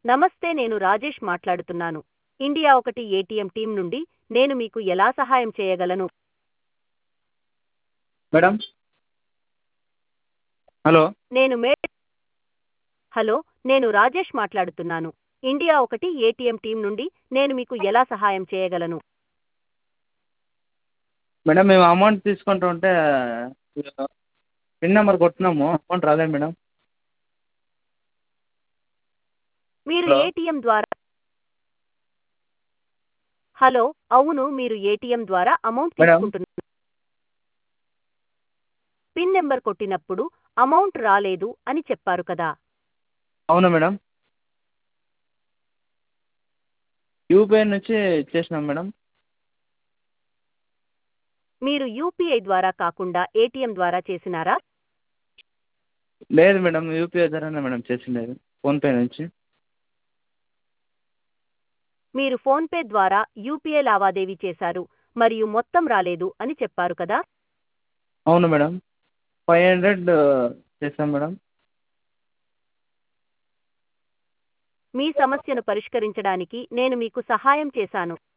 నమస్తే నేను రాజేష్ మాట్లాడుతున్నాను ఇండియా ఒకటి ఏటీఎం టీం నుండి నేను మీకు ఎలా సహాయం చేయగలను మేడం హలో నేను మే హలో నేను రాజేష్ మాట్లాడుతున్నాను ఇండియా ఒకటి ఏటీఎం టీం నుండి నేను మీకు ఎలా సహాయం చేయగలను మేడం మేము అమౌంట్ తీసుకుంటుంటే పిన్ నెంబర్ కొట్టినాము అమౌంట్ రాలేదు మేడం మీరు హలో. ఏటీఎం ద్వారా హలో అవును మీరు ఏటీఎం ద్వారా అమౌంట్ మేడం. తీసుకుంటున్నారు పిన్ నెంబర్ కొట్టినప్పుడు అమౌంట్ రాలేదు అని చెప్పారు కదా అవునా మేడం యూపీఐ నుంచి ఇచ్చేసినాం మేడం మీరు యూపీఐ ద్వారా కాకుండా ఏటీఎం ద్వారా చేసినారా లేదు మేడం యూపీఐ ద్వారానే మేడం చేసిండేది ఫోన్పే నుంచి మీరు ఫోన్పే ద్వారా యూపీఐ లావాదేవీ చేశారు మరియు మొత్తం రాలేదు అని చెప్పారు కదా అవును మేడం ఫైవ్ హండ్రెడ్ చేసాం మేడం మీ సమస్యను పరిష్కరించడానికి నేను మీకు సహాయం చేశాను